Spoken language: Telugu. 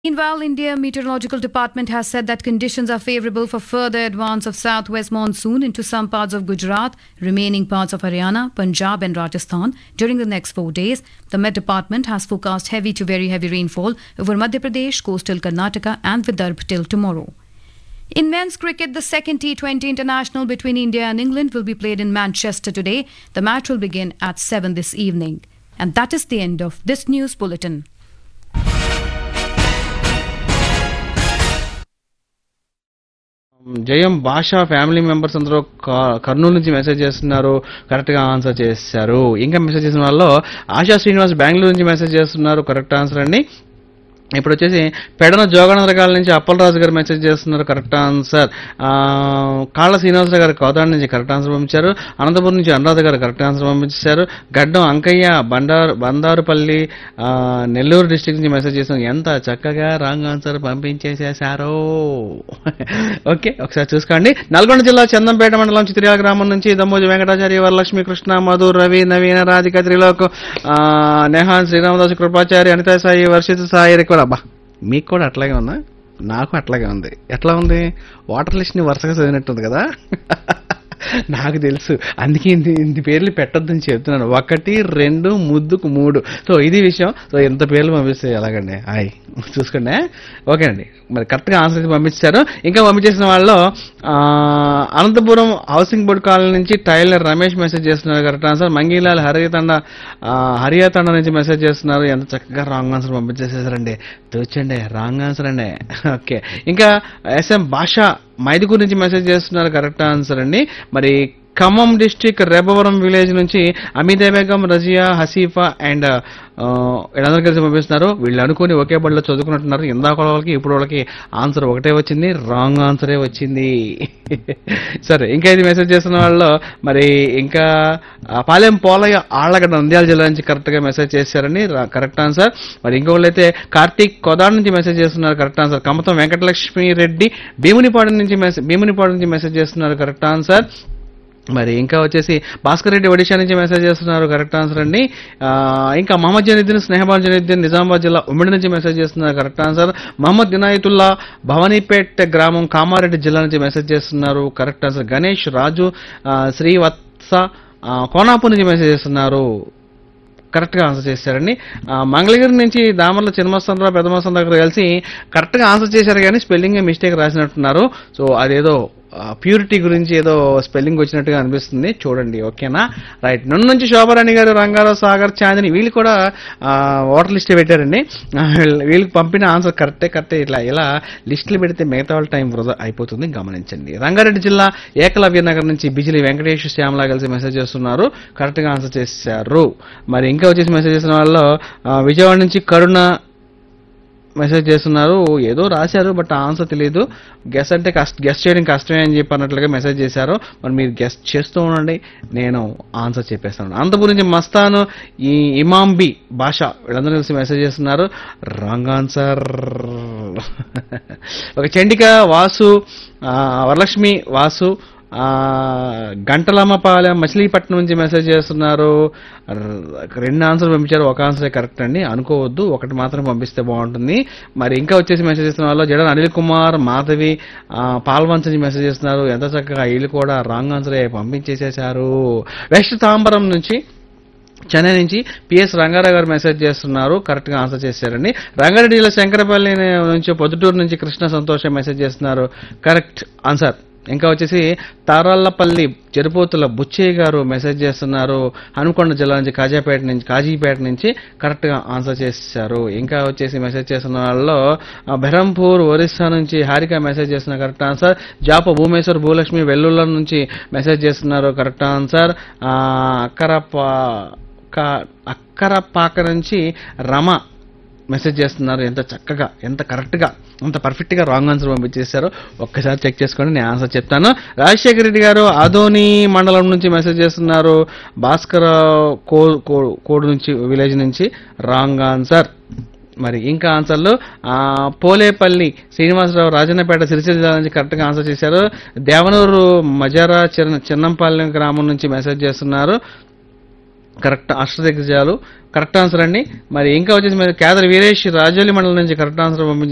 Meanwhile, India Meteorological Department has said that conditions are favorable for further advance of southwest monsoon into some parts of Gujarat, remaining parts of Haryana, Punjab and Rajasthan during the next 4 days. The Met Department has forecast heavy to very heavy rainfall over Madhya Pradesh, coastal Karnataka and Vidarbha till tomorrow. In men's cricket, the second T20 international between India and England will be played in Manchester today. The match will begin at 7 this evening. And that is the end of this news bulletin. జయం భాషా ఫ్యామిలీ మెంబర్స్ అందరూ క- కర్నూలు నుంచి మెసేజ్ చేస్తున్నారు కరెక్ట్ గా ఆన్సర్ చేశారు ఇంకా మెసేజ్ చేసిన వాళ్ళు ఆశా శ్రీనివాస్ బెంగళూరు నుంచి మెసేజ్ చేస్తున్నారు కరెక్ట్ ఆన్సర్ అండి ఇప్పుడు వచ్చేసి పెడన జోగనందరకాల నుంచి అప్పలరాజు గారు మెసేజ్ చేస్తున్నారు కరెక్ట్ ఆన్సర్ ఆ, కాళ్ళ శ్రీనివాసరావు గారు కోదాడ నుంచి కరెక్ట్ ఆన్సర్ పంపించారు అనంతపురం నుంచి అనురాధ గారు కరెక్ట్ ఆన్సర్ పంపించారు గడ్డం అంకయ్య బండారు బందారుపల్లి ఆ, నెల్లూరు డిస్టిక్ నుంచి మెసేజ్ చేస్తాం ఎంత చక్కగా రాంగ్ ఆన్సర్ పంపించేసేసారో ఓకే ఒకసారి చూసుకోండి నల్గొండ జిల్లా చందంపేట మండలం చిత్రియాల గ్రామం నుంచి దమ్మోజి వెంకటాచార్య వరలక్ష్మి కృష్ణ మధు రవి నవీన రాధిక త్రిలోక్ ఆ, నెహాన్ శ్రీరామదాసు కృపాచారి అనితా సాయి వర్షిత సాయి రిక్వర్ అబ్బా మీకు కూడా అట్లాగే ఉందా నాకు అట్లాగే ఉంది ఎట్లా ఉంది వాటర్ లిస్ట్ని వరుసగా చదివినట్టుంది కదా నాకు తెలుసు అందుకే ఇంత ఇంత పేర్లు పెట్టొద్దని చెప్తున్నాను ఒకటి రెండు ముద్దుకు మూడు సో ఇది విషయం సో ఎంత పేర్లు పంపిస్తే ఎలాగండి హాయ్ చూసుకోండి ఓకే అండి మరి కరెక్ట్గా ఆన్సర్ అయితే పంపించారు ఇంకా పంపించేసిన వాళ్ళు ఆ, అనంతపురం హౌసింగ్ బోర్డ్ కాలనీ నుంచి టైలర్ రమేష్ మెసేజ్ చేస్తున్నారు కరెక్ట్ ఆన్సర్ మంగీలాల్ హరియాతండ హరియాతండ నుంచి మెసేజ్ చేస్తున్నారు ఎంత చక్కగా రాంగ్ ఆన్సర్ పంపించేసేసారండి తోచండి రాంగ్ ఆన్సర్ అండి ఓకే ఇంకా ఎస్ఎం భాష మైదుకూరు నుంచి మెసేజ్ చేస్తున్నారు కరెక్ట్ ఆన్సర్ అండి మరి ఖమ్మం డిస్టిక్ రేపవరం విలేజ్ నుంచి అమితా బేగం రజియా హసీఫా అండ్ వీళ్ళందరూ కలిసి పంపిస్తున్నారు వీళ్ళు అనుకుని ఒకే బడిలో చదువుకున్నట్టున్నారు ఇందాక వాళ్ళకి ఇప్పుడు వాళ్ళకి ఆన్సర్ ఒకటే వచ్చింది రాంగ్ ఆన్సరే వచ్చింది సరే ఇంకా ఇది మెసేజ్ చేస్తున్న వాళ్ళు మరి ఇంకా ఆ, పాలెం పోలయ్య ఆళ్ళగడ్డ నంద్యాల జిల్లా నుంచి కరెక్ట్గా మెసేజ్ చేశారని కరెక్ట్ ఆన్సర్ మరి ఇంకొకళ్ళు అయితే కార్తీక్ కొదాడ్ నుంచి మెసేజ్ చేస్తున్నారు కరెక్ట్ ఆన్సర్ కమతం వెంకటలక్ష్మి రెడ్డి భీమునిపాడు నుంచి మెసేజ్ భీమునిపాడు నుంచి మెసేజ్ చేస్తున్నారు కరెక్ట్ ఆన్సర్ మరి ఇంకా వచ్చేసి భాస్కర్ రెడ్డి ఒడిషా నుంచి మెసేజ్ చేస్తున్నారు కరెక్ట్ ఆన్సర్ అండి ఆ, ఇంకా మహమ్మద్ జనీద్దీన్ స్నేహబాన్ జనీద్దీన్ నిజామాబాద్ జిల్లా ఉమ్మడి నుంచి మెసేజ్ చేస్తున్నారు కరెక్ట్ ఆన్సర్ మహమ్మద్ వినాయతుల్లా భవానీపేట్ గ్రామం కామారెడ్డి జిల్లా నుంచి మెసేజ్ చేస్తున్నారు కరెక్ట్ ఆన్సర్ గణేష్ రాజు ఆ, శ్రీవత్స ఆ, కోనాపూర్ నుంచి మెసేజ్ చేస్తున్నారు కరెక్ట్గా ఆన్సర్ చేశారండి ఆ, మంగళగిరి నుంచి దామర్ల చిన్నమస్తానరావు పెద్దమస్తాన్ దగ్గర కలిసి కరెక్ట్గా ఆన్సర్ చేశారు కానీ స్పెల్లింగ్ మిస్టేక్ రాసినట్టున్నారు సో అదేదో ప్యూరిటీ గురించి ఏదో స్పెల్లింగ్ వచ్చినట్టుగా అనిపిస్తుంది చూడండి ఓకేనా రైట్ నన్ను నుంచి శోభరాణి గారు రంగారావు సాగర్ చాందిని వీళ్ళు కూడా వాటర్ లిస్ట్ పెట్టారండి ఆ, వీళ్ళ- వీళ్ళకి పంపిన ఆన్సర్ కరెక్టే కరెక్టే ఇట్లా ఇలా లిస్టులు పెడితే మిగతా వాళ్ళ టైం వృధా అయిపోతుంది గమనించండి రంగారెడ్డి జిల్లా ఏకలవ్య నగర్ నుంచి బిజిలి వెంకటేష్ శ్యామలా కలిసి మెసేజ్ చేస్తున్నారు కరెక్ట్గా ఆన్సర్ చేశారు మరి ఇంకా వచ్చేసి మెసేజ్ చేసిన వాళ్ళు ఆ, విజయవాడ నుంచి కరుణ మెసేజ్ చేస్తున్నారు ఏదో రాశారు బట్ ఆన్సర్ తెలియదు గెస్ అంటే కష్ట గెస్ట్ చేయడం కష్టమే అని చెప్పి అన్నట్లుగా మెసేజ్ చేశారు మరి మీరు గెస్ట్ చేస్తూ ఉండండి నేను ఆన్సర్ చెప్పేస్తాను అనంతపురం నుంచి మస్తాను ఈ ఇమాంబి భాష వీళ్ళందరూ కలిసి మెసేజ్ చేస్తున్నారు రాంగ్ ఆన్సర్ ఒక చండిక వాసు ఆ, వరలక్ష్మి వాసు ఆ, గంటలమ్మపాలెం మచిలీపట్నం నుంచి మెసేజ్ చేస్తున్నారు ర- రెండు ఆన్సర్ పంపించారు ఒక ఆన్సరే కరెక్ట్ అండి అనుకోవద్దు ఒకటి మాత్రం పంపిస్తే బాగుంటుంది మరి ఇంకా వచ్చేసి మెసేజ్ చేస్తున్న వాళ్ళు జడన్ అనిల్ కుమార్ మాధవి ఆ, పాల్వంచ్ నుంచి మెసేజ్ చేస్తున్నారు ఎంత చక్కగా వీళ్ళు కూడా రాంగ్ ఆన్సరే పంపించేసేశారు వెస్ట్ తాంబరం నుంచి చెన్నై నుంచి పిఎస్ రంగారావు గారు మెసేజ్ చేస్తున్నారు కరెక్ట్ గా ఆన్సర్ చేశారండి రంగారెడ్డి జిల్లా శంకరపల్లి నుంచి పొద్దుటూరు నుంచి కృష్ణ సంతోషం మెసేజ్ చేస్తున్నారు కరెక్ట్ ఆన్సర్ ఇంకా వచ్చేసి తారాళ్ళపల్లి చెరుపోతుల బుచ్చయ్య గారు మెసేజ్ చేస్తున్నారు హనుకొండ జిల్లా నుంచి కాజాపేట నుంచి కాజీపేట నుంచి కరెక్ట్ గా ఆన్సర్ చేశారు ఇంకా వచ్చేసి మెసేజ్ చేస్తున్న వాళ్ళలో ఆ, బెరంపూర్ ఒరిస్సా నుంచి హారిక మెసేజ్ చేస్తున్న కరెక్ట్ ఆన్సర్ జాప భూమేశ్వర్ భూలక్ష్మి వెల్లుల్ల నుంచి మెసేజ్ చేస్తున్నారు కరెక్ట్ ఆన్సర్ ఆ, అక్కరప క- అక్కరపాక నుంచి రమ మెసేజ్ చేస్తున్నారు ఎంత చక్కగా ఎంత కరెక్ట్గా అంత పర్ఫెక్ట్గా రాంగ్ ఆన్సర్ పంపించేశారు ఒక్కసారి చెక్ చేసుకోండి నేను ఆన్సర్ చెప్తాను రాజశేఖర రెడ్డి గారు ఆదోని మండలం నుంచి మెసేజ్ చేస్తున్నారు భాస్కర్ కో కో- కోడ్ నుంచి విలేజ్ నుంచి రాంగ్ ఆన్సర్ మరి ఇంకా ఆన్సర్లు ఆ, పోలేపల్లి శ్రీనివాసరావు రాజన్నపేట సిరిసిల్ల జిల్లా నుంచి కరెక్ట్గా ఆన్సర్ చేశారు దేవనూరు మజారా చిన్న చిన్నంపాలెం గ్రామం నుంచి మెసేజ్ చేస్తున్నారు కరెక్ట్ అష్టదిగ్గజాలు కరెక్ట్ ఆన్సర్ అండి మరి ఇంకా వచ్చేసి మరి కేదర్ వీరేష్ రాజోలి మండలం నుంచి కరెక్ట్ ఆన్సర్ పంపించి